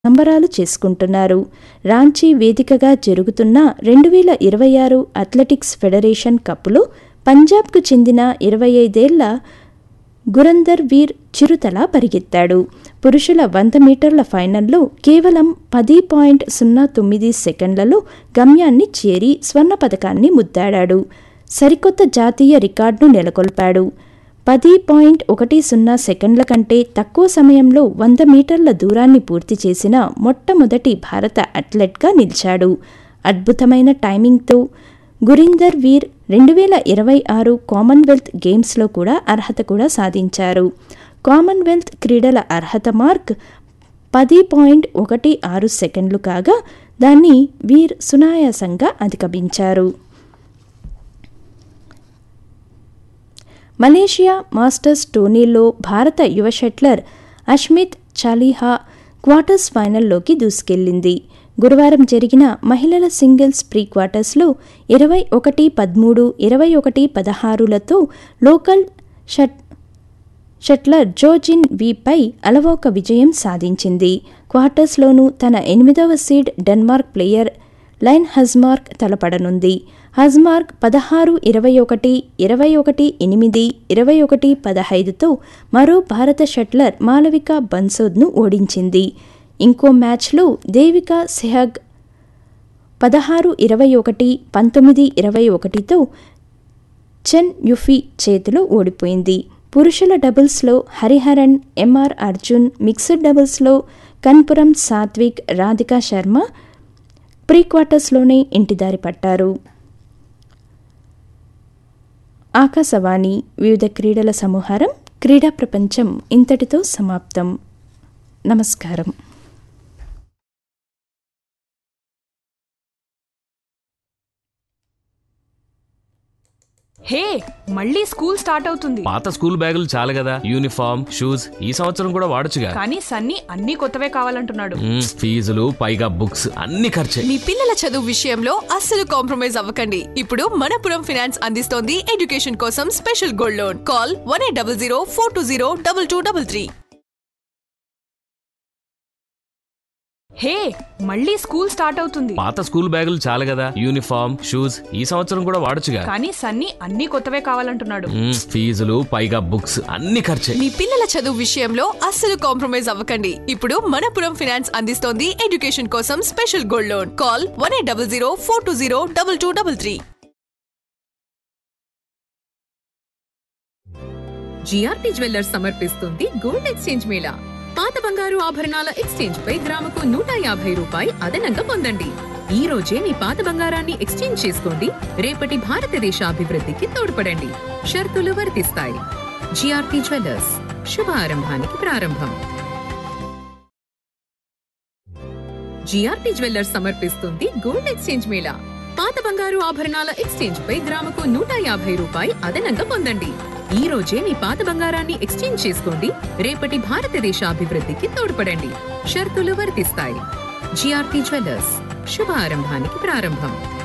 సంబరాలు చేసుకుంటున్నారు రాంచీ వేదికగా జరుగుతున్న రెండు వేల ఇరవై ఆరు అథ్లెటిక్స్ ఫెడరేషన్ కప్లో పంజాబ్కు చెందిన ఇరవై ఐదేళ్ల గురందర్ వీర్ చిరుతల పరిగెత్తాడు పురుషుల వంద మీటర్ల ఫైనల్లో కేవలం పది పాయింట్ సున్నా తొమ్మిది సెకండ్లలో గమ్యాన్ని చేరి స్వర్ణ పథకాన్ని ముద్దాడాడు సరికొత్త జాతీయ రికార్డును నెలకొల్పాడు పది పాయింట్ ఒకటి సున్నా సెకండ్ల కంటే తక్కువ సమయంలో వంద మీటర్ల దూరాన్ని పూర్తి చేసిన మొట్టమొదటి భారత అథ్లెట్గా నిలిచాడు అద్భుతమైన టైమింగ్తో గురీందర్ వీర్ రెండు వేల ఇరవై ఆరు కామన్వెల్త్ గేమ్స్లో కూడా అర్హత కూడా సాధించారు కామన్వెల్త్ క్రీడల అర్హత మార్క్ పది పాయింట్ ఒకటి ఆరు సెకండ్లు కాగా దాన్ని వీర్ సునాయాసంగా అధిగమించారు మలేషియా మాస్టర్స్ టోర్నీలో భారత యువ షట్లర్ అష్మిత్ చాలీహా క్వార్టర్స్ ఫైనల్లోకి దూసుకెళ్లింది గురువారం జరిగిన మహిళల సింగిల్స్ ప్రీ క్వార్టర్స్లో ఇరవై ఒకటి పదమూడు ఇరవై ఒకటి పదహారులతో లోకల్ షట్ షట్లర్ జోజిన్ వీపై అలవోక విజయం సాధించింది క్వార్టర్స్లోనూ తన ఎనిమిదవ seed Denmark player Line Hojmark తలపడనుంది హజ్మార్క్ పదహారు ఇరవై ఒకటి ఇరవై ఒకటి ఎనిమిది ఇరవై ఒకటి పదహైదుతో మరో భారత షట్లర్ మాలవిక బన్సోద్ను ఓడించింది ఇంకో మ్యాచ్లో దేవికా సెహగ్ పదహారు ఇరవై ఒకటి పంతొమ్మిది ఇరవై ఒకటితో చెన్ యుఫీ చేతిలో ఓడిపోయింది పురుషుల డబుల్స్లో హరిహరన్ ఎంఆర్ అర్జున్ మిక్స్డ్ డబుల్స్లో కన్పురం సాత్విక్ రాధికా శర్మ ప్రీ క్వార్టర్స్లోనే ఇంటిదారి పట్టారు ఆకాశవాణి వివిధ క్రీడల సమూహారం క్రీడా ప్రపంచం ఇంతటితో సమాప్తం నమస్కారం హే మళ్ళీ స్కూల్ స్టార్ట్ అవుతుంది పాత స్కూల్ బ్యాగులు చాలు కదా యూనిఫామ్ షూస్ ఈ సంవత్సరం కూడా వాడొచ్చుగా కానీ సన్నీ అన్ని కొత్తవే కావాలంటున్నాడు మ్మ్, ఫీజులు పైగా బుక్స్ అన్ని ఖర్చే మీ పిల్లల చదువు విషయంలో అస్సలు కాంప్రమైజ్ అవ్వకండి ఇప్పుడు మనపురం ఫినాన్స్ అందిస్తోంది ఎడ్యుకేషన్ కోసం special gold loan call one eight double zero four two zero double two double three hey మళ్ళీ స్కూల్ స్టార్ట్ అవుతుంది పాత స్కూల్ బ్యాగులు చాలు కదా యూనిఫామ్ షూస్ ఈ సంవత్సరం కూడా వాడొచ్చుగా కానీ సన్నీ అన్ని కొత్తవే కావాలంటున్నాడు మ్మ్, ఫీజులు పైగా బుక్స్ అన్ని ఖర్చే మీ పిల్లల చదువు విషయంలో అస్సలు కాంప్రమైజ్ అవ్వకండి ఇప్పుడు మనపురం ఫినాన్స్ అందిస్తోంది ఎడ్యుకేషన్ కోసం special gold loan call one eight double zero four two zero double two double three GRP jewellers సమర్పిస్తుంది గోల్డ్ ఎక్స్చేంజ్ మేళా పాత బంగారు ఆభరణాల ఎక్స్చేంజ్ పై గ్రాముకు నూట యాభై రూపాయి అదనంగా పొందండి ఈ రోజే మీ పాత బంగారాన్ని ఎక్స్చేంజ్ చేసుకోండి రేపటి భారతదేశ అభివృద్ధికి తోడ్పడండి షరతులు వర్తిస్తాయి జిఆర్పి జ్యువెల్లర్స్ శుభారంభానికి ప్రారంభం జిఆర్పి జ్యువెల్లర్స్ సమర్పిస్తుంది గోల్డ్ ఎక్స్చేంజ్ మేళా పాత బంగారు ఆభరణాల ఎక్స్చేంజ్ పై గ్రాముకు నూట యాభై రూపాయి అదనంగా పొందండి ఈ రోజే మీ పాత బంగారాన్ని ఎక్స్చేంజ్ చేసుకోండి రేపటి భారతదేశ అభివృద్ధికి తోడ్పడండి షరతులు వర్తిస్తాయి జిఆర్పి జ్యువెల్లర్స్ శుభారంభానికి ప్రారంభం